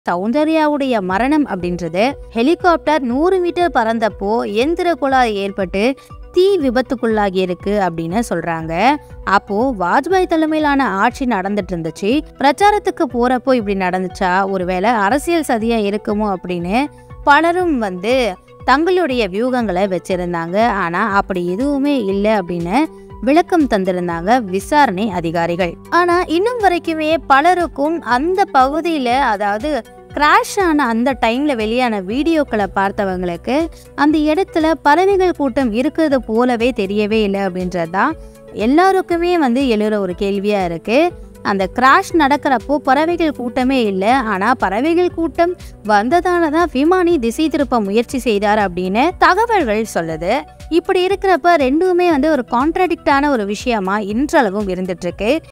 சௌந்தர்யாவுடைய மரணம் அப்படின்றது ஹெலிகாப்டர் நூறு மீட்டர் பறந்தப்போ எந்திர கோளாறு ஏற்பட்டு தீ விபத்துக்குள்ளாகி இருக்கு அப்படின்னு சொல்றாங்க அப்போ வாஜ்பாய் தலைமையிலான ஆட்சி நடந்துட்டு இருந்துச்சு பிரச்சாரத்துக்கு போறப்போ இப்படி நடந்துச்சா ஒருவேளை அரசியல் சதியா இருக்குமோ அப்படின்னு பலரும் வந்து தங்களுடைய வியூகங்களை வச்சிருந்தாங்க ஆனா அப்படி எதுவுமே இல்லை அப்படின்னு விளக்கம் தந்திருந்தாங்க விசாரணை அதிகாரிகள் ஆனா இன்னும் வரைக்குமே பலருக்கும் அந்த பகுதியில அதாவது கிராஷ் ஆன அந்த டைம்ல வெளியான வீடியோக்களை பார்த்தவங்களுக்கு அந்த இடத்துல பறவைகள் கூட்டம் இருக்கிறது போலவே தெரியவே இல்லை அப்படின்றதுதான் எல்லாருக்குமே வந்து எழுற ஒரு கேள்வியா இருக்கு அந்த கிராஷ் நடக்கிறப்போ பறவைகள் கூட்டமே இல்லை ஆனால் பறவைகள் கூட்டம் வந்ததால தான் விமானி திசை திருப்ப முயற்சி செய்தார் அப்படின்னு தகவல்கள் சொல்லுது இப்படி இருக்கிறப்ப ரெண்டுமே வந்து ஒரு கான்ட்ராடிக்டான ஒரு விஷயமா இன்றளவும் இருந்துட்டு இருக்கு